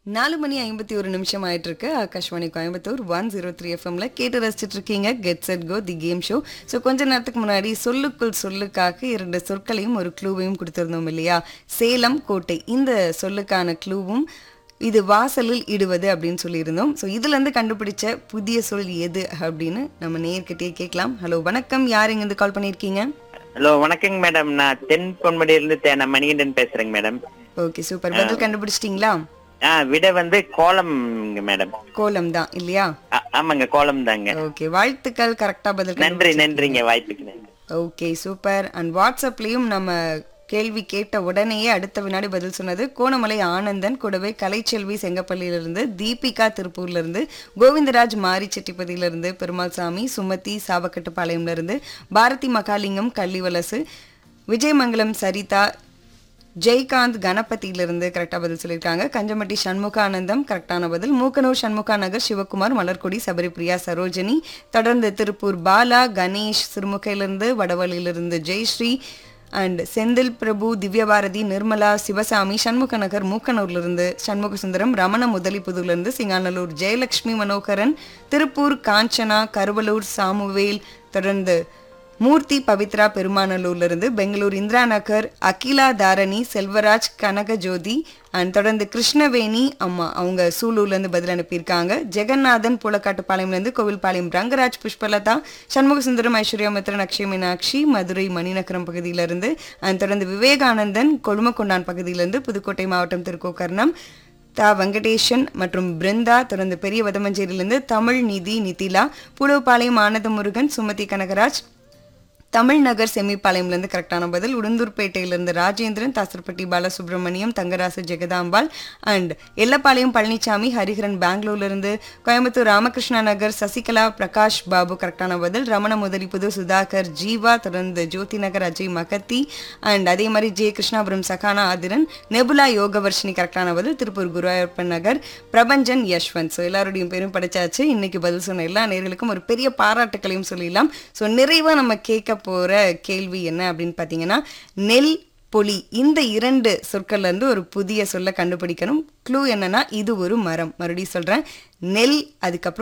நாலு மணி ஐம்பத்தி ஒரு நிமிஷம் ஆயிட்டு இருக்கு Akashvani Coimbatore one zero three எஃப்எம்ல கேட்டு ரசிச்சிட்டு இருக்கீங்க get set go the game show so கொஞ்ச நேரத்துக்கு முன்னாடி சொல்லுக்குள் சொல்லுக்காக இரண்டு சொற்களையும் ஒரு க்ளூவையும் கொடுத்திருந்தோம் இல்லையா சேலம் கோட்டை இந்த சொல்லுக்கான க்ளூவும் இது வாசலில் இடுவது அப்படின்னு சொல்லியிருந்தோம் ஸோ இதுல இருந்து கண்டுபிடிச்ச புதிய சொல் எது அப்படின்னு நம்ம நேர்கிட்டயே கேட்கலாம் ஹலோ வணக்கம் யார் இருந்து கால் பண்ணியிருக்கீங்க ஹலோ வணக்கங்க மேடம் நான் தென் பொன்மடியிலிருந்து தேன மணிகண்டன் பேசுறேங்க மேடம் ஓகே சூப்பர் பதில் கண்டுபிடிச்சிட்டிங்களா ஆ விட வந்து கோலம் மேடம் கோலம் தான் இல்லையா ஆ- ஆமாங்க கோலம் தாங்க ஓகே வாழ்த்துக்கள் கரெக்டா பதில் நன்றி நன்றிங்க வாய்ப்புக்கு நன்றி ஓகே சூப்பர் அண்ட் வாட்ஸ்அப்லயும் நம்ம கேள்வி கேட்ட உடனேயே அடுத்த வினாடி பதில் சொன்னது கோணமலை ஆனந்தன் கூடவே கலைச்செல்வி செங்கப்பள்ளியிலிருந்து தீபிகா திருப்பூர்ல இருந்து கோவிந்தராஜ் மாரி செட்டிப்பதியிலிருந்து பெருமாள் சாமி சுமதி சாவக்கட்டுப்பாளையம்ல இருந்து பாரதி மகாலிங்கம் கள்ளிவலசு விஜயமங்கலம் சரிதா ஜெய்காந்த் கணபதியிலிருந்து கரெக்டாக பதில் சொல்லியிருக்காங்க கஞ்சமட்டி சண்முகானந்தம் கரெக்டான பதில் மூக்கனூர் சண்முகா நகர் சிவகுமார் மலர்கொடி சபரிபிரியா சரோஜினி தொடர்ந்து திருப்பூர் பாலா கணேஷ் சிறுமுகையிலிருந்து வடவழியிலிருந்து ஜெயஸ்ரீ அண்ட் செந்தில் பிரபு திவ்யபாரதி நிர்மலா சிவசாமி சண்முக நகர் மூக்கனூர்லேருந்து சண்முக சுந்தரம் ரமண முதலிப்புதூர்லேருந்து சிங்காநல்லூர் ஜெயலட்சுமி மனோகரன் திருப்பூர் காஞ்சனா கருவலூர் சாமுவேல் தொடர்ந்து மூர்த்தி பவித்ரா பெருமாநல்லூர்ல இருந்து பெங்களூர் இந்திரா நகர் அகிலா தாரணி செல்வராஜ் கனகஜோதி அண்ட் தொடர்ந்து கிருஷ்ணவேணி அம்மா அவங்க சூலூர்ல இருந்து பதில் அனுப்பியிருக்காங்க ஜெகநாதன் புலக்காட்டுப்பாளையம்ல இருந்து கோவில்பாளையம் ரங்கராஜ் புஷ்பலதா சண்முகசுந்தரம் ஐஸ்வர்யா மித்ரன் அக்ஷய் மீனாட்சி மதுரை மணிநகரம் பகுதியில இருந்து அண்ட் தொடர்ந்து விவேகானந்தன் கொழுமக்கொண்டான் பகுதியிலிருந்து புதுக்கோட்டை மாவட்டம் திருக்கோக்கர்ணம் தா வெங்கடேஷன் மற்றும் பிருந்தா தொடர்ந்து பெரிய வதமஞ்சேரியிலிருந்து தமிழ் நிதி நிதிலா புலவுப்பாளையம் ஆனந்த முருகன் சுமதி கனகராஜ் தமிழ்நகர் செமிப்பாளையம்லேருந்து கரெக்டான பதில் உளுந்தூர்பேட்டையிலிருந்து ராஜேந்திரன் தாசர்பட்டி பாலசுப்ரமணியம் தங்கராசு ஜெகதாம்பாள் அண்ட் எல்லப்பாளையம் பழனிசாமி ஹரிஹரன் பெங்களூர்லேருந்து கோயம்புத்தூர் ராமகிருஷ்ணா நகர் சசிகலா பிரகாஷ் பாபு கரெக்டான பதில் ரமண முதலிப்புது சுதாகர் ஜீவா தொடர்ந்து ஜோதி நகர் அஜய் மகத்தி அண்ட் அதே மாதிரி ஜே கிருஷ்ணாபுரம் சகானா ஆதிரன் நெபுலா யோகவர்ஷினி கரெக்டான பதில் திருப்பூர் குருவாயூர்ப்பன் நகர் பிரபஞ்சன் யஷ்வந்த் ஸோ எல்லாருடையும் பேரும் படிச்சாச்சு இன்னைக்கு பதில் சொன்ன எல்லா நேர்களுக்கும் ஒரு பெரிய பாராட்டுக்களையும் சொல்லிடலாம் ஸோ நிறைவா நம்ம கேட்க போற கேள்வி என்ன அப்படின்னு பார்த்தீங்கன்னா நெல் பொலி இந்த இரண்டு சொற்கள்ல இருந்து ஒரு புதிய சொல்ல கண்டுபிடிக்கணும் க்ளூ என்னன்னா இது ஒரு மரம் மறுபடியும் சொல்றேன் நெல் அதுக்கப்புறம்